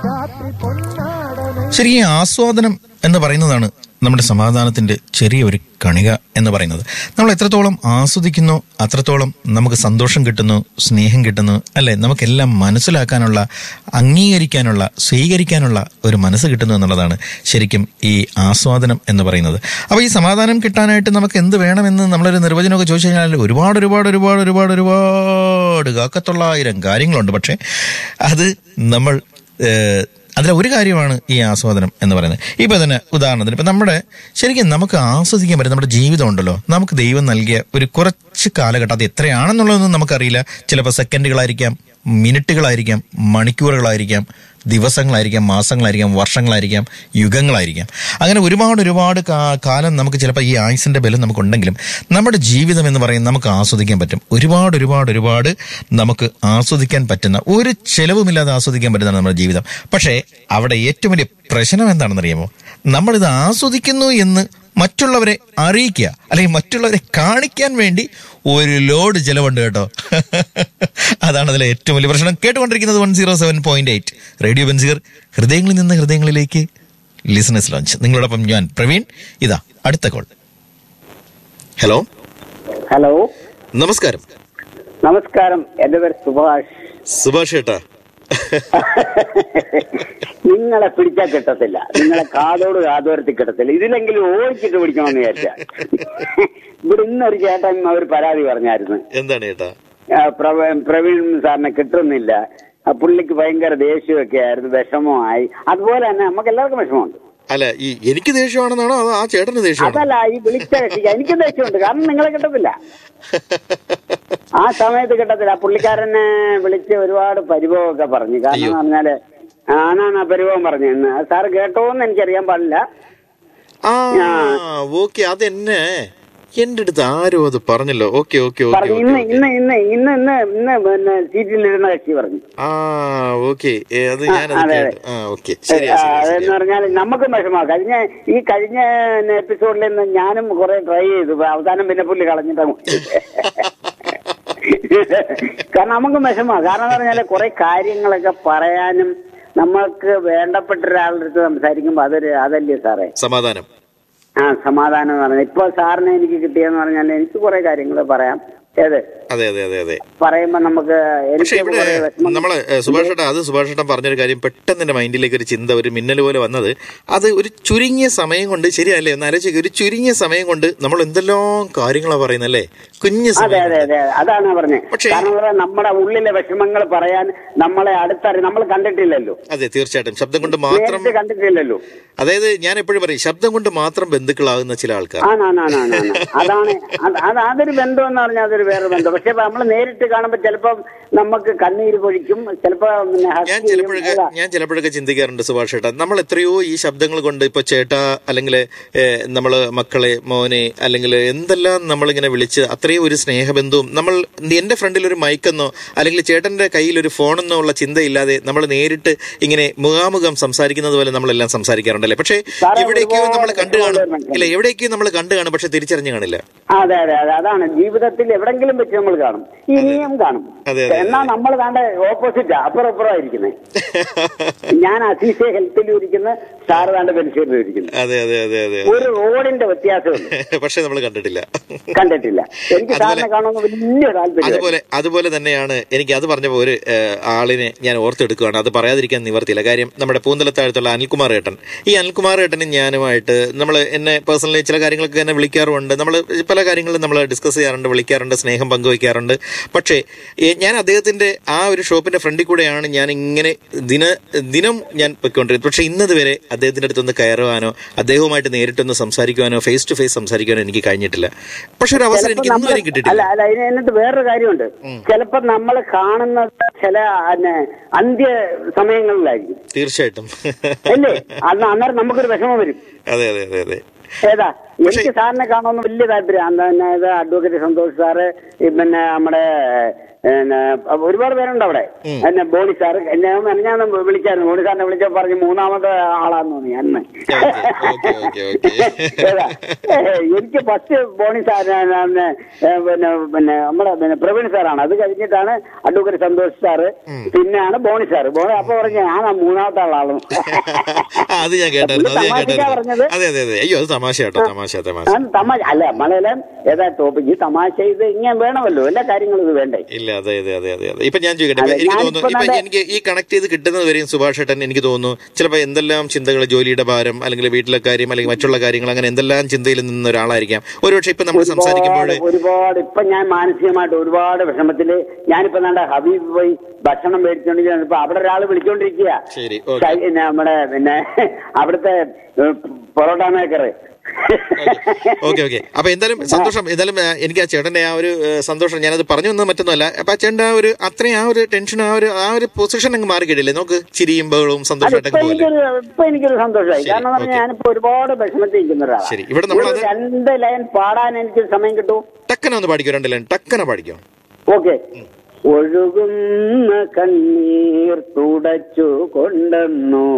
ശരിക്കും ഈ ആസ്വാദനം എന്ന് പറയുന്നതാണ് നമ്മുടെ സമാധാനത്തിന്റെ ചെറിയ ഒരു കണിക എന്ന് പറയുന്നത് നമ്മൾ എത്രത്തോളം ആസ്വദിക്കുന്നു അത്രത്തോളം നമുക്ക് സന്തോഷം കിട്ടുന്നു സ്നേഹം കിട്ടുന്നു അല്ലെ നമുക്കെല്ലാം മനസ്സിലാക്കാനുള്ള അംഗീകരിക്കാനുള്ള സ്വീകരിക്കാനുള്ള ഒരു മനസ്സ് കിട്ടുന്നു എന്നുള്ളതാണ് ശരിക്കും ഈ ആസ്വാദനം എന്ന് പറയുന്നത് അപ്പോൾ ഈ സമാധാനം കിട്ടാനായിട്ട് നമുക്ക് എന്ത് വേണമെന്ന് നമ്മളൊരു നിർവചനമൊക്കെ ചോദിച്ചു കഴിഞ്ഞാൽ ഒരുപാട് ഒരുപാട് ഒരുപാട് ഒരുപാട് ഒരുപാട് കാക്കത്തൊള്ളായിരം കാര്യങ്ങളുണ്ട് പക്ഷേ അത് നമ്മൾ ഏഹ്, അതിലെ ഒരു കാര്യമാണ് ഈ ആസ്വാദനം എന്ന് പറയുന്നത് ഇപ്പൊ തന്നെ ഉദാഹരണത്തിന് ഇപ്പൊ നമ്മുടെ ശരിക്കും നമുക്ക് ആസ്വദിക്കാൻ പറ്റും നമ്മുടെ ജീവിതം ഉണ്ടല്ലോ നമുക്ക് ദൈവം നൽകിയ ഒരു കുറച്ച് കാലഘട്ടം അത് എത്രയാണെന്നുള്ളതൊന്നും നമുക്കറിയില്ല ചിലപ്പോൾ സെക്കൻഡുകളായിരിക്കാം മിനിറ്റുകളായിരിക്കാം മണിക്കൂറുകളായിരിക്കാം ദിവസങ്ങളായിരിക്കാം മാസങ്ങളായിരിക്കാം വർഷങ്ങളായിരിക്കാം യുഗങ്ങളായിരിക്കാം അങ്ങനെ ഒരുപാട് ഒരുപാട് കാ- കാലം നമുക്ക് ചിലപ്പോൾ ഈ ആയുസിന്റെ ബലം നമുക്കുണ്ടെങ്കിലും നമ്മുടെ ജീവിതം എന്ന് പറയുന്നത് നമുക്ക് ആസ്വദിക്കാൻ പറ്റും ഒരുപാട് ഒരുപാട് ഒരുപാട് നമുക്ക് ആസ്വദിക്കാൻ പറ്റുന്ന ഒരു ചെലവുമില്ലാതെ ആസ്വദിക്കാൻ പറ്റുന്നതാണ് നമ്മുടെ ജീവിതം പക്ഷേ അവിടെ ഏറ്റവും വലിയ പ്രശ്നം എന്താണെന്നറിയാമോ നമ്മളിത് ആസ്വദിക്കുന്നു എന്ന് മറ്റുള്ളവരെ അറിയിക്കുക അല്ലെങ്കിൽ മറ്റുള്ളവരെ കാണിക്കാൻ വേണ്ടി ഒരു ലോഡ് ചെലവുണ്ട് കേട്ടോ അതാണ് അതിലെ ഏറ്റവും വലിയ പ്രശ്നം കേട്ടുകൊണ്ടിരിക്കുന്നത് one zero seven point eight radio ബെൻസിയർ ഹൃദയങ്ങളിൽ നിന്ന് ഹൃദയങ്ങളിലേക്ക് ലിസണേഴ്സ് ലോഞ്ച് നിങ്ങളോടൊപ്പം ഞാൻ പ്രവീൺ ഇതാ അടുത്ത കോൾ ഹലോ ഹലോ നമസ്കാരം നമസ്കാരം എന്റെ പേര് സുഭാഷ് സുഭാഷ് ഏട്ടാ നിങ്ങളെ പിടിച്ചാൽ കിട്ടത്തില്ല നിങ്ങളെ കാതോട് കാതോരത്തി കിട്ടത്തില്ല ഇതിലെങ്കിലും ഓടിച്ചിട്ട് പിടിക്കണമെന്ന് വിചാരിച്ച ഇവിടെ ഇന്നൊരു ചേട്ടൻ അവർ പരാതി പറഞ്ഞായിരുന്നു എന്താണ് ഏട്ടാ ആ, പ്രവ- പ്രവീൺ സാറിനെ കിട്ടുന്നില്ല ആ പുള്ളിക്ക് ഭയങ്കര ദേഷ്യമൊക്കെ ആയിരുന്നു വിഷമമായി അതുപോലെ തന്നെ നമുക്ക് എല്ലാവർക്കും വിഷമമുണ്ട് അല്ല ഈ എനിക്ക് ദേഷ്യമാണെന്നാണോ അതോ ആ ചേട്ടന് ദേഷ്യമാണോ അതല്ല ഈ വിളിച്ച കക്ഷിക്ക് എനിക്ക് ദേഷ്യമുണ്ട് കാരണം നിങ്ങളെ കിട്ടത്തില്ല ആ സമയത്ത് കിട്ടത്തില്ല ആ പുള്ളിക്കാരനെ വിളിച്ച് ഒരുപാട് പരിഭവമൊക്കെ പറഞ്ഞു കാരണം എന്ന് പറഞ്ഞാല് ആണാണ് ആ പരിഭവം പറഞ്ഞു എന്ന് സാർ കേട്ടോന്ന് എനിക്കറിയാൻ പാടില്ല ആ ഓക്കെ അതെന്നെ എന്റെ അടുത്ത് ആരോ അത് പറഞ്ഞല്ലോ ഓക്കെ ഓക്കെ ഓക്കെ പറഞ്ഞു ഇന്ന് ഇന്ന് ഇന്ന് ഇന്ന് ഇന്ന് ഇന്ന് പിന്നെ സീറ്റിലിരുന്ന കക്ഷി പറഞ്ഞു ആ ഓക്കെ അത് ആ, ഞാനത് അതെ, കേട്ടു ആ ഓക്കെ ശരിയാ ആ, ശരിയാ അതെന്ന് ശരിയാ പറഞ്ഞാൽ നമുക്കും വിഷമമാണ് കഴിഞ്ഞ ഈ കഴിഞ്ഞ എപ്പിസോഡിൽ നിന്ന് ഞാനും കുറെ ട്രൈ ചെയ്തു അവസാനം പിന്നെ പുള്ളി കളഞ്ഞിട്ടാണ് കാരണം നമുക്കും വിഷമമാണ് കാരണം എന്ന് പറഞ്ഞാൽ കുറെ കാര്യങ്ങളൊക്കെ പറയാനും നമ്മൾക്ക് വേണ്ടപ്പെട്ട ഒരാളുടെ അടുത്ത് സംസാരിക്കുമ്പോൾ അതൊരു അതല്ലേ സാറേ സമാധാനം ആ സമാധാനം എന്ന് പറഞ്ഞാൽ ഇപ്പൊ സാറിനെ എനിക്ക് കിട്ടിയെന്ന് പറഞ്ഞാൽ എനിക്ക് കുറെ കാര്യങ്ങൾ പറയാം ഏത് അതെ അതെ അതെ അതെ പറയുമ്പോ നമുക്ക് പക്ഷെ എനിക്ക് ഇവിടെ കുറെ വിഷമം നമ്മള് സുഭാഷ് ഏട്ടാ അത് സുഭാഷ് ഏട്ടൻ പറഞ്ഞൊരു കാര്യം പെട്ടെന്ന് എന്റെ മൈൻഡിലേക്ക് ഒരു ചിന്ത ഒരു മിന്നൽ പോലെ വന്നത് അത് ഒരു ചുരുങ്ങിയ സമയം കൊണ്ട് ശരിയല്ലേ ഒന്ന് ആലോചിക്കുക ഒരു ചുരുങ്ങിയ സമയം കൊണ്ട് നമ്മൾ എന്തെല്ലാം കാര്യങ്ങളാ പറയുന്നല്ലേ കുഞ്ഞു അതെ സമയം അതെ അതെ അതാണ് പറഞ്ഞത് പക്ഷേ- കാരണം എന്താ, നമ്മുടെ ഉള്ളിലെ വിഷമങ്ങൾ പറയാൻ നമ്മളെ അടുത്തറി നമ്മൾ കണ്ടിട്ടില്ലല്ലോ അതെ തീർച്ചയായിട്ടും ശബ്ദം കൊണ്ട് മാത്രം നേരിട്ട് കണ്ടിട്ടില്ലല്ലോ അതായത് ഞാൻ എപ്പോഴും പറയും ശബ്ദം കൊണ്ട് മാത്രം ബന്ധുക്കളാകുന്ന ചില ആൾക്കാർ ആണാണാണാണ് അതാണ് അത് അത് അതൊരു ബന്ധം എന്ന് പറഞ്ഞാൽ അതൊരു വേറെ ബന്ധം പക്ഷെ നമ്മൾ നേരിട്ട് കാണുമ്പോൾ ചിലപ്പം നമുക്ക് കണ്ണീര് പൊഴിക്കും ചിലപ്പോ പിന്നെ hug ഞാൻ ചെയ്യും. ചിലപ്പോഴൊക്കെ അതാ. ഞാൻ ചിലപ്പോഴൊക്കെ ചിന്തിക്കാറുണ്ട് സുഭാഷ് ഏട്ടാ നമ്മൾ എത്രയോ ഈ ശബ്ദങ്ങൾ കൊണ്ട് ഇപ്പൊ ചേട്ടാ അല്ലെങ്കിൽ നമ്മള് മക്കളെ മോനെ അല്ലെങ്കിൽ എന്തെല്ലാം നമ്മളിങ്ങനെ വിളിച്ച് അത്രയും ഒരു സ്നേഹബന്ധവും നമ്മൾ എന്റെ ഫ്രണ്ടിൽ ഒരു മൈക്കെന്നോ അല്ലെങ്കിൽ ചേട്ടന്റെ കയ്യിൽ ഒരു ഫോണെന്നോ ഉള്ള ചിന്തയില്ലാതെ നമ്മൾ നേരിട്ട് ഇങ്ങനെ മുഖാമുഖം സംസാരിക്കുന്നത് പോലെ നമ്മളെല്ലാം സംസാരിക്കാറുണ്ടല്ലേ പക്ഷേ സാറേ, എവിടേക്കോ ഒരുപാട് നമ്മൾ കണ്ടു കാണും ഒരുപാട് ഇല്ല എവിടേക്കോ നമ്മൾ കണ്ടു കാണും പക്ഷെ തിരിച്ചറിഞ്ഞു കാണില്ല അതെ അതെ അതെ അതാണ് ജീവിതത്തിൽ എവിടെങ്കിലും വെച്ച് നമ്മൾ കാണും ഇനിയും കാണും അതെ, അതെ, എന്നാ നമ്മൾ കണ്ട ഓപ്പോസിറ്റാ അപ്പുറം അപ്പുറം ഇരിക്കുന്നത് ഞാൻ അസീസെ ഹെൽത്തിലും ഇരിക്കുന്ന സാറ് താണ്ട് പെൻഷനിലും ഇരിക്കുന്നു അതെ അതെ അതെ അതെ ഒരു റോഡിന്റെ വ്യത്യാസമുണ്ട് പക്ഷെ നമ്മൾ കണ്ടിട്ടില്ല കണ്ടിട്ടില്ല എനിക്ക് അതുപോലെ- സാറിനെ കാണുമെന്ന് വലിയ താല്പര്യം അതുപോലെ അതുപോലെ തന്നെയാണ് എനിക്ക് അത് പറഞ്ഞപ്പോൾ ഒരു ഏഹ്, ആളിനെ ഞാൻ ഓർത്തെടുക്കുകയാണ് അത് പറയാതിരിക്കാൻ നിവർത്തിയില്ല കാര്യം നമ്മുടെ പൂന്തലത്താഴത്തുള്ള അനിൽകുമാർ ഏട്ടൻ ഈ അനിൽകുമാർ ഏട്ടനും ഞാനുമായിട്ട് നമ്മൾ എന്നെ പേഴ്സണലി ചില കാര്യങ്ങളൊക്കെ എന്നെ വിളിക്കാറുമുണ്ട് നമ്മൾ പല കാര്യങ്ങളും നമ്മൾ ഡിസ്കസ് ചെയ്യാറുണ്ട് വിളിക്കാറുണ്ട് സ്നേഹം പങ്കുവയ്ക്കാറുണ്ട് പക്ഷേ ഏഹ്, ഞാൻ അദ്ദേഹത്തിന്റെ ആ ഒരു ഷോപ്പിന്റെ ഫ്രണ്ടിൽ കൂടെയാണ് ഞാൻ ഇങ്ങനെ ദിന ദിനം ഞാൻ പൊയ്ക്കൊണ്ടിരുന്നത് പക്ഷേ ഇന്നത് വരെ അദ്ദേഹത്തിന്റെ അടുത്തൊന്ന് കയറുവാനോ അദ്ദേഹവുമായിട്ട് നേരിട്ടൊന്ന് സംസാരിക്കുവാനോ ഫേസ് ടു ഫേസ് സംസാരിക്കുവാനോ എനിക്ക് കഴിഞ്ഞിട്ടില്ല പക്ഷെ ഒരു അവസരം എനിക്ക് ഇന്നുവരെ അല്ല കിട്ടിയിട്ടില്ല അല്ല അതിന് എന്നിട്ട് വേറൊരു കാര്യമുണ്ട് ചിലപ്പോ നമ്മൾ കാണുന്നത് ചില പിന്നെ അന്ത്യ സമയങ്ങളിലായിരിക്കും തീർച്ചയായിട്ടും അല്ലേ അന്ന് അന്നേരം നമുക്കൊരു വിഷമം വരും അതെ അതെ അതെ അതെ ഏതാ എനിക്ക് സാറിനെ കാണുമെന്ന് വലിയ താല്പര്യം അന്ന് തന്നെ ഇത് അഡ്വക്കേറ്റ് സന്തോഷ് സാറ് ഈ പിന്നെ നമ്മുടെ പിന്നെ ഒരുപാട് പേരുണ്ട് അവിടെ എന്നെ ബോണി സാർ എന്നെ ഞാൻ വിളിച്ചായിരുന്നു ബോണി സാറിനെ വിളിച്ച പറഞ്ഞു മൂന്നാമത്തെ ആളാന്ന് തോന്നി അന്ന് ഓക്കെ, ഓക്കെ, ഓക്കെ. ഏതാ? ഏ, എനിക്ക് ഫസ്റ്റ് ബോണി സാർ പിന്നെ പിന്നെ നമ്മുടെ പിന്നെ പ്രവീൺ സാറാണ് അത് കഴിഞ്ഞിട്ടാണ് അഡ്വക്കേറ്റ് സന്തോഷ് സാറ് പിന്നെയാണ് ബോണി സാർ ബോണി അപ്പൊ പറഞ്ഞു ഞാൻ ആ മൂന്നാമത്തെ ആളാണ് ആ, അത് ഞാൻ കേട്ടായിരുന്നു അത് ഞാൻ തമാശക്കാ കേട്ടായിരുന്നു പറഞ്ഞത് അതെ അതെ അതെ അയ്യോ അത് തമാശ കേട്ടോ തമാശ തമാശ ഞാൻ തമാശ അല്ല നമ്മളെല്ലാം ഏതാ ടോപ്പിക് ഈ തമാശ ഇത് ഇങ്ങനെ വേണമല്ലോ എല്ലാ കാര്യങ്ങളും ഇത് വേണ്ടേ ഇല്ല അതെ അതെ അതെ അതെ അതെ ഇപ്പൊ ഞാൻ ചോദിക്കട്ടെ ഇപ്പൊ അതെ, എനിക്ക് ഞാനിപ്പോ തോന്നുന്നു ഇപ്പൊ നല്ല- എനിക്ക് ഈ കണക്ട് ചെയ്ത് കിട്ടുന്നത് വരെയും സുഭാഷ് ഏട്ടൻ എനിക്ക് തോന്നുന്നു ചിലപ്പോൾ എന്തെല്ലാം ചിന്തകൾ ജോലിയുടെ ഭാരം അല്ലെങ്കിൽ വീട്ടിലെ കാര്യം അല്ലെങ്കിൽ മറ്റുള്ള കാര്യങ്ങൾ അങ്ങനെ എന്തെല്ലാം ചിന്തയിൽ നിന്ന ഒരാളായിരിക്കാം ഒരുപക്ഷെ ഇപ്പൊ നമ്മൾ സംസാരിക്കുമ്പോൾ ഒരുപാട് ഒരുപാട് ഇപ്പൊ ഞാൻ മാനസികമായിട്ട് ഒരുപാട് വിഷമത്തില് ഞാനിപ്പോ നാണ്ട ഹബീബ് പോയി ഭക്ഷണം മേടിച്ചോണ്ടിരിക്കുകയാണ് ഇപ്പൊ അവിടെ ഒരാൾ വിളിച്ചോണ്ടിരിക്കുക ശരി, ഓക്കേ. നമ്മുടെ പിന്നെ അവിടുത്തെ ഏഹ്, പൊറോട്ട മേക്കർ ഓക്കെ ഓക്കെ അപ്പൊ എന്തായാലും സന്തോഷം എന്തായാലും ആ, എനിക്ക് ആ ചേട്ടന്റെ ആ ഒരു ഏ, സന്തോഷം ഞാനത് പറഞ്ഞു വന്നത് മറ്റൊന്നുമല്ല അപ്പൊ ആ ചേട്ടന്റെ ആ ഒരു അത്രയും ആ ഒരു ടെൻഷൻ ആ ഒരു ആ ഒരു പൊസിഷൻ അങ്ങ് മാറി കിട്ടില്ലേ നോക്ക് ചിരിയും ബഹളവും അത് സന്തോഷമായിട്ടൊക്കെ ഇപ്പൊ പോലെ എനിക്കൊരു ഇപ്പൊ എനിക്കൊരു സന്തോഷമായി ശരി, കാരണം എന്ന് പറഞ്ഞാൽ ഓക്കേ. ഞാനിപ്പോ ഒരുപാട് വിഷമത്തിൽ ഇരിക്കുന്ന ഒരാളാണ് ശരി, ഇവിടെ നമ്മളത്- ഒരു രണ്ട് ലൈൻ പാടാൻ എനിക്ക് സമയം കിട്ടൂ ടക്കന ഒന്ന് പാടിക്കോ രണ്ട് ലൈൻ ടക്കന പാടിക്കോ ഓക്കെ ഒഴുകുന്ന കണ്ണീർ തുടച്ചു കൊണ്ടെന്നു